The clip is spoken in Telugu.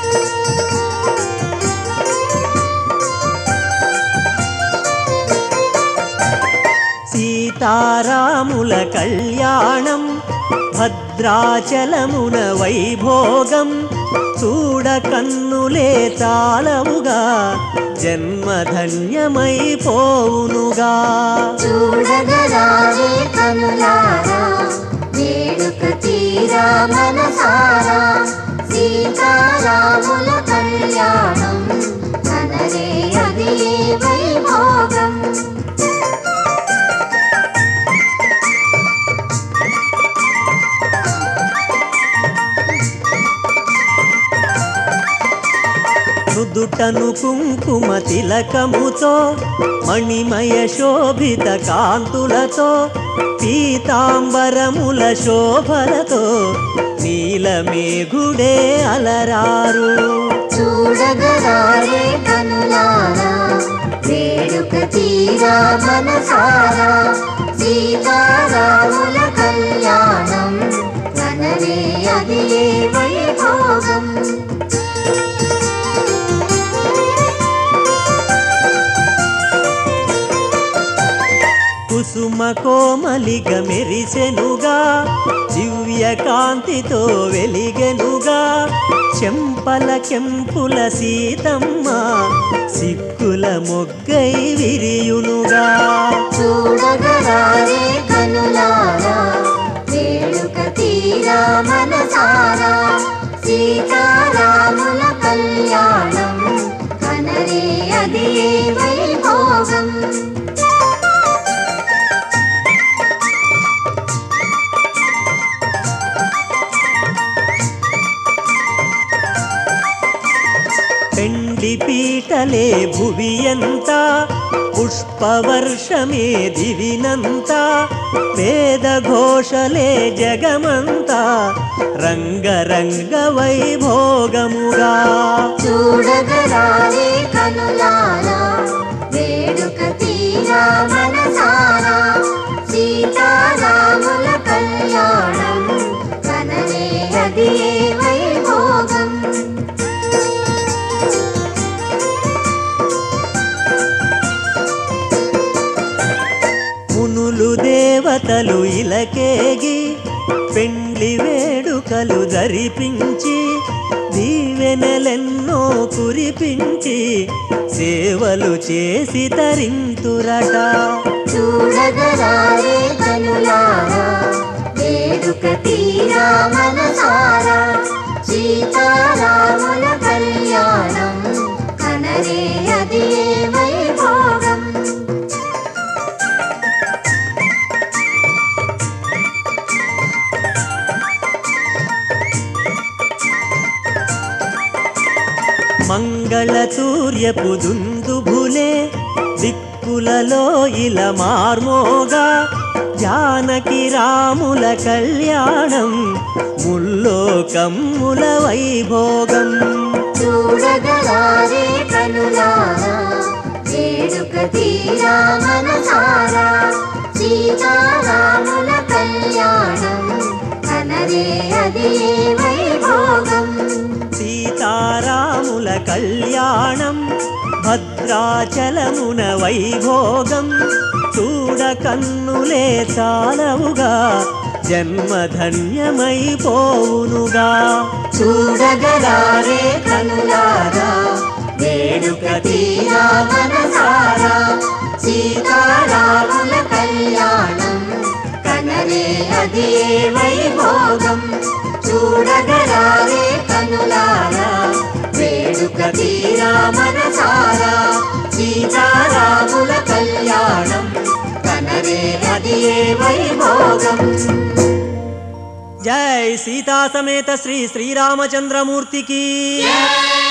సీతారాముల కళ్యాణం భద్రాచలమున వైభోగం చూడ కన్నులే తాళవుగా జన్మధన్యమైపోవునుగా చూడగరారే కనులారా వేడుక తీరా మనసారా సీతారాముల కళ్యాణం కనరే అది వైభోగం నుదుటను కుంకుమ తిలకముతో మణిమయ శోభిత కాంతులతో పీతాంబరముల శోభలతో నీలమేఘుడే అలరారు చూడగరారే కనులారా వేడుక తీరా మనసారా సీతారాముల కళ్యాణం కనరే అది వైభోగం కుసుమ కోమలిగ మెరిసెనుగా దివ్య కాంతితో వెలిగెనుగా చెంపల కెంపుల సీతమ్మ సిక్కుల మొగ్గై విరియునుగా చూడగరారే కనులారా వేడుక తీరా మనసారా సీతారాముల కళ్యాణం కనరే అది వైభోగం పెండి పీటలే భువియంత పుష్పవర్షమే దివినంత వేద ఘోషలే జగమంతా రంగరంగ వైభోగముగా చూడగరారే కనులారా వేడుక తీరా మనసారా సీతారాముల కళ్యాణం కనరే అది వైభోగం మునులు దేవతలు ఇలకేగి పెండ్లి వేడుకలు జరిపించి దీవెనలెన్నో కురిపించి సేవలు చేసి తరింతురట చూడగరారే కనులారా వేడుక తీరా మనసారా సీతారాముల కళ్యాణం కనరే అది వైభోగం మంగళ సూర్యపు దుందుభులే దిక్కులలో ఇల మార్మోగా జానకి రాముల కళ్యాణం ముల్లోకమ్ముల వైభోగం చూడగలారే కనులారా వేడుక తీరా మనసారా సీతారాముల కళ్యాణం కనరే అది వైభోగం సీతారాముల కళ్యాణం భద్రాచలమున వైభోగం చూడ కన్నులే చాలవుగా జన్మధన్యమైపోవునుగా చూడగలారే కనులారా వేడుక తీరా మనసారా సీతారాముల కళ్యాణం కనరే అది వైభోగం చూడగలారే కనులారా వేడుక తీరా మనసారా సీతారాముల కళ్యాణం కనరే అది వైభోగం జై సీతా సమేత శ్రీ శ్రీరామచంద్రమూర్తికి